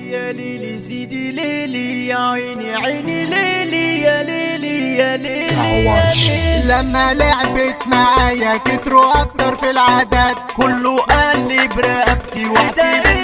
يا ليلي زيدي ليلي يا عيني عيني ليلي يا ليلي يا ليلي يا ليلي لما لعبت معايا كتروا اكتر في العدد كله قال لي برقبتي واعتبرني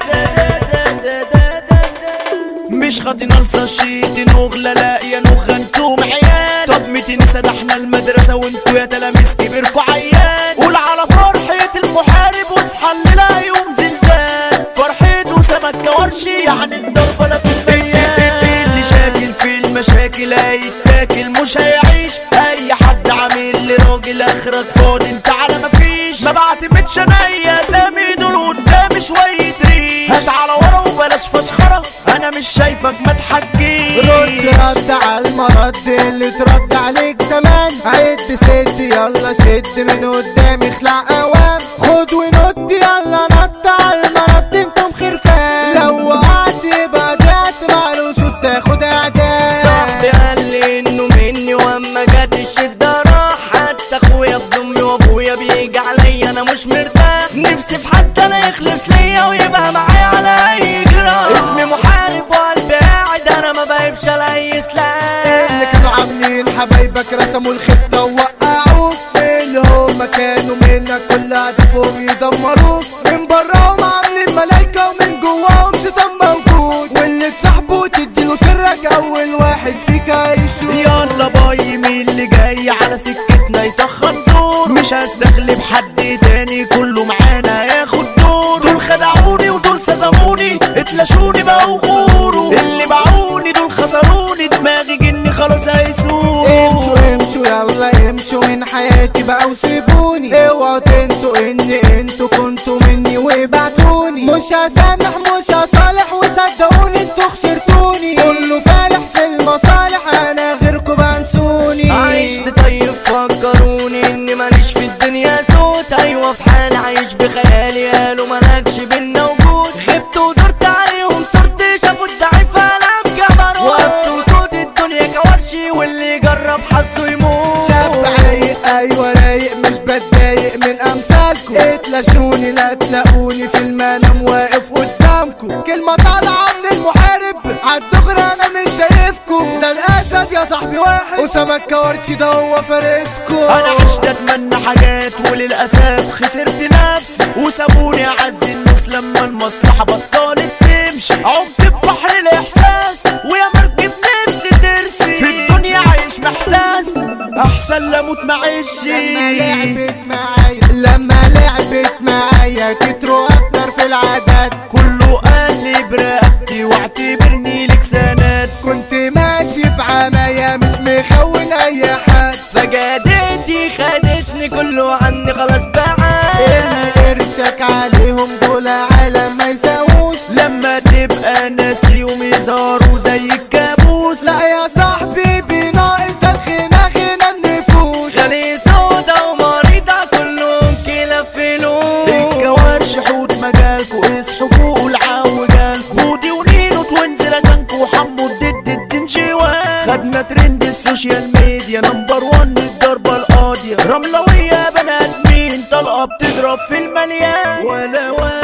مش خاطي نلصى شيتي نغلى لا يا نوخة انتم عيال طب متين سدحنا المدرسة وانتوا يا تلاميذ كبركوا عيال قول على فرحة المحارب واصحى الليلة يوم زلزال فرحته سمك كورشي يعني الضربة لا في الميال اللي شاكل في المشاكل هيتاكل مش هيعيش اي حد عامل لي راجل اخرك فاضي انت على مفيش ما بعتمدش انا يا سامي دول قدامي شوية ريش هات على ورا وبلاش فشخرة انا مش شايفك ما تحكيش رد رد على المرد اللي ترد عليك زمان عد سد يلا شد من قدام اخلع قوام خد ونط يلا نط على المرد انتم خرفان لو وقعت يبقى ضعت مع الاسود تاخد اعدام صاحبي قال لي انه مني واما جت الشدة راح حتى اخويا بضمي وابويا بيجي عليا انا مش مرتاح نفسي في حد انا يخلص ليا ويبقى معايا على اي جراح اسمي محارب وقلبي قاعد انا ما بهبش على اي اللي سلاح كانوا عاملين حبايبك رسموا الخطة ووقعوك اللي هما كانوا منك كل هدفهم يدمروك من براهم عاملين ملايكة ومن جواهم شيطان موجود واللي تصاحبه تديله سرك أول واحد فيك هيشوف يلا باي مين اللي جاي على سكتنا يتخن زور مش هستغلب حد تاني كله معانا هياخد دور دول خدعوني ودول صدموني اتلاشوني بقوا غوروا اللي باعوني دول خسروني دماغي جني خلاص هيسوق امشوا امشوا يلا امشوا من حياتي بقى وسيبوني اوعوا تنسوا ان انتوا كنتوا مني وبعتوني مش هسامح مش هصالح وصدقوني انتوا خسرتوني كله فالح في المصالح انا غيركم بنسوني عشت طيب فكروني اني ماليش في الدنيا صوت ايوه في حالي عايش بخيالي قالوا مالكش بينا وجود غبت ودرت عليهم صرت شافوا الضعيف انا بجبروت وقفت وصوت الدنيا كورشي واللي جرب حظه يموت شاب رايق ايوه رايق مش بتضايق من امثالكم اتلاشوني لا تلاقوني في المنام واقف قدامكم كلمة طالعة من المحارب عالدغري انا مش شايفكم ده الاسد يا صاحبي واحد اسامة الكوارتشي ده هو فارسكم انا عشت اتمنى حاجات وللاسف خسرت نفسي وسابوني اعز الناس لما المصلحه بطلت تمشي عمت ببحر الاحساس ويا مركب نفسي ترسي في الدنيا عايش محتاس احسن لموت لما معيشي لعبت معايا لما لعبت معايا كتروا اكتر في العدد كله قال لي برقبتي واعتبرني لك سند كنت ماشي بعماية مش مخون اي حد فجادتي خدتني كله عني خلاص ارمي بقى قرشك عليهم دول عالم ما يساووش لما تبقى ناسيهم يظهروا زي الكابوس لا يا صاحبي بناقص ده الخنا خنا النفوس غني سودا ومريضة كلهم كلا فلوس الكوارش حوت مجالكوا اصحوا فوق العو جالكوا ودي ونينو توينز لجنكوا وحمو الدد الدنشوان خدنا ترند السوشيال ميديا نمبر وان الضربة القاضية رملوية بني ادمين طلقة بتضرب في المليان ولا ولا